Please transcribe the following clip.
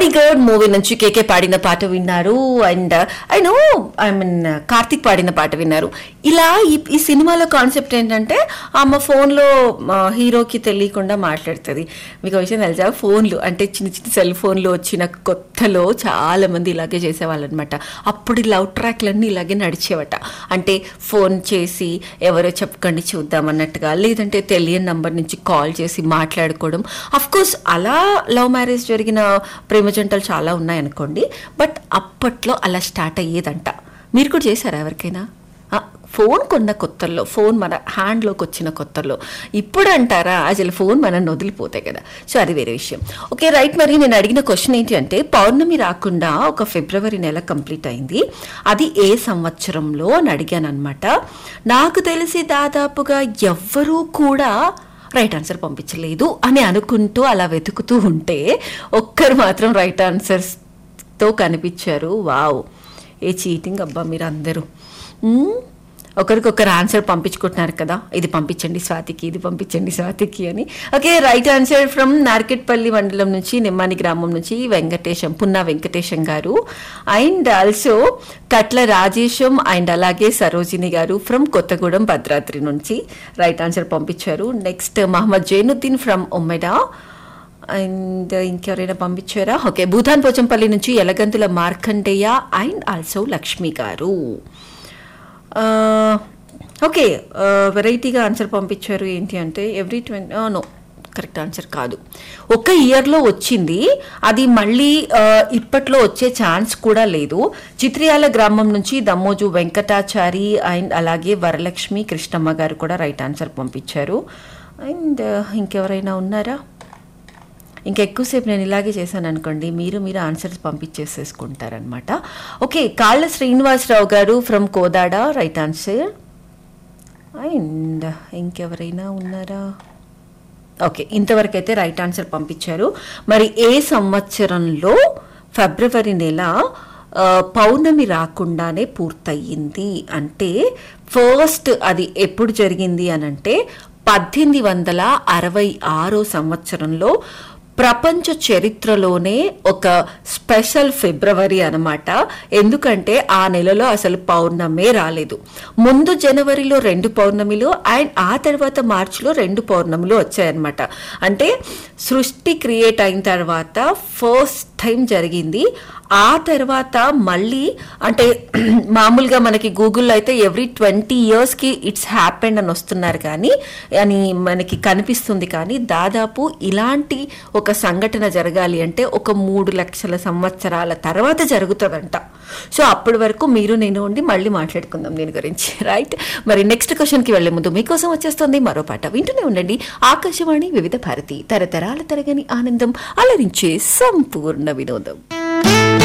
Body guard movie నుంచి కేకే పాడిన పాట విన్నారు and I know I mean Karthik పాడిన పాట విన్నారు ఇలా ఈ ఈ సినిమాలో కాన్సెప్ట్ ఏంటంటే ఆమె ఫోన్లో హీరోకి తెలియకుండా మాట్లాడుతుంది మీకు ఒక విషయం తెలుసా ఫోన్లు అంటే చిన్న చిన్న సెల్ ఫోన్లు వచ్చిన కొత్తలో చాలా మంది ఇలాగే చేసేవాళ్ళు అనమాట అప్పుడు ఈ లవ్ ట్రాక్లన్నీ ఇలాగే నడిచేవట అంటే ఫోన్ చేసి ఎవరో చెప్పకండి చూద్దాం అన్నట్టుగా లేదంటే తెలియని నంబర్ నుంచి కాల్ చేసి మాట్లాడుకోవడం అఫ్ కోర్స్ అలా లవ్ మ్యారేజ్ జరిగిన ప్రేమ జంటలు చాలా ఉన్నాయనుకోండి బట్ అప్పట్లో అలా స్టార్ట్ అయ్యేదంట మీరు కూడా చేశారా ఎవరికైనా ఆ, ఫోన్ కొన్న కొత్తల్లో ఫోన్ మన హ్యాండ్లోకి వచ్చిన కొత్తల్లో ఇప్పుడు అంటారా అసలు ఫోన్ మనం వదిలిపోతాయి కదా సో అది వేరే విషయం ఓకే రైట్ మరి నేను అడిగిన క్వశ్చన్ ఏంటి అంటే పౌర్ణమి రాకుండా ఒక ఫిబ్రవరి నెల కంప్లీట్ అయింది అది ఏ సంవత్సరంలో అని అడిగాను అనమాట నాకు తెలిసి దాదాపుగా ఎవ్వరూ కూడా రైట్ ఆన్సర్ పంపించలేదు అని అనుకుంటూ అలా వెతుకుతూ ఉంటే ఒక్కరు మాత్రం రైట్ ఆన్సర్స్తో కనిపించారు వావ్ ఏ చీటింగ్ అబ్బా మీరు అందరూ మ్మ్? ఒకరికొకరు ఆన్సర్ పంపించుకుంటున్నారు కదా ఇది పంపించండి స్వాతికి ఇది పంపించండి స్వాతికి అని okay right answer from Narketpally మండలం నుంచి నిమ్మాని గ్రామం నుంచి Venkatesham Punna Venkatesham garu and also Katla Rajesham and అలాగే సరోజిని గారు ఫ్రమ్ కొత్తగూడెం భద్రాద్రి నుంచి రైట్ ఆన్సర్ పంపించారు next Mohammed Zainuddin from Ummeda and ఇంకెవరైనా పంపించారా ఓకే భూతాన్ పోచంపల్లి నుంచి Elaganthula Markandeya and also Lakshmi garu okay వెరైటీగా ఆన్సర్ పంపించారు ఏంటి అంటే every twenty no correct answer కాదు ఒక ఇయర్లో వచ్చింది అది మళ్ళీ ఆ, ఇప్పట్లో వచ్చే ఛాన్స్ కూడా లేదు చిత్రియాల గ్రామం నుంచి దమ్మోజు వెంకటాచారి అండ్ అలాగే వరలక్ష్మి కృష్ణమ్మ గారు కూడా రైట్ ఆన్సర్ పంపించారు అండ్ ఇంకెవరైనా ఉన్నారా ఇంకా ఎక్కువసేపు నేను ఇలాగే చేశాను అనుకోండి మీరు మీరు answers పంపించేసేసుకుంటారనమాట okay Kalla Srinivasarao garu from Kodada right answer and ఇంకెవరైనా ఉన్నారా ఓకే ఇంతవరకు అయితే రైట్ ఆన్సర్ పంపించారు మరి ఏ సంవత్సరంలో ఫిబ్రవరి నెల ఆ, పౌర్ణమి రాకుండానే పూర్తయింది అంటే ఫస్ట్ అది ఎప్పుడు జరిగింది అని అంటే పద్దెనిమిది వందల అరవై ఆరో సంవత్సరంలో ప్రపంచ చరిత్రలోనే ఒక స్పెషల్ ఫిబ్రవరి అన్నమాట ఎందుకంటే ఆ నెలలో అసలు పౌర్ణమే రాలేదు ముందు జనవరిలో రెండు పౌర్ణమిలు అండ్ ఆ తర్వాత మార్చిలో రెండు పౌర్ణములు వచ్చాయన్నమాట అంటే సృష్టి క్రియేట్ అయిన తర్వాత ఫస్ట్ టైం జరిగింది ఆ తర్వాత మళ్ళీ అంటే మామూలుగా మనకి గూగుల్లో అయితే ఎవ్రీ ట్వంటీ ఇయర్స్కి ఇట్స్ హ్యాపెండ్ అని వస్తున్నారు కానీ అని మనకి కనిపిస్తుంది కానీ దాదాపు ఇలాంటి ఒక సంఘటన జరగాలి అంటే ఒక మూడు లక్షల సంవత్సరాల తర్వాత జరుగుతుందంట సో అప్పటి వరకు మీరు నేను ఉండి మళ్ళీ మాట్లాడుకుందాం దీని గురించి రైట్ మరి నెక్స్ట్ క్వశ్చన్కి వెళ్లే ముందు మీకోసం వచ్చేస్తుంది మరో పాట వింటూనే ఉండండి ఆకాశవాణి వివిధ భారతి తరతరాల తరగని ఆనందం అలరించే సంపూర్ణ వినోదం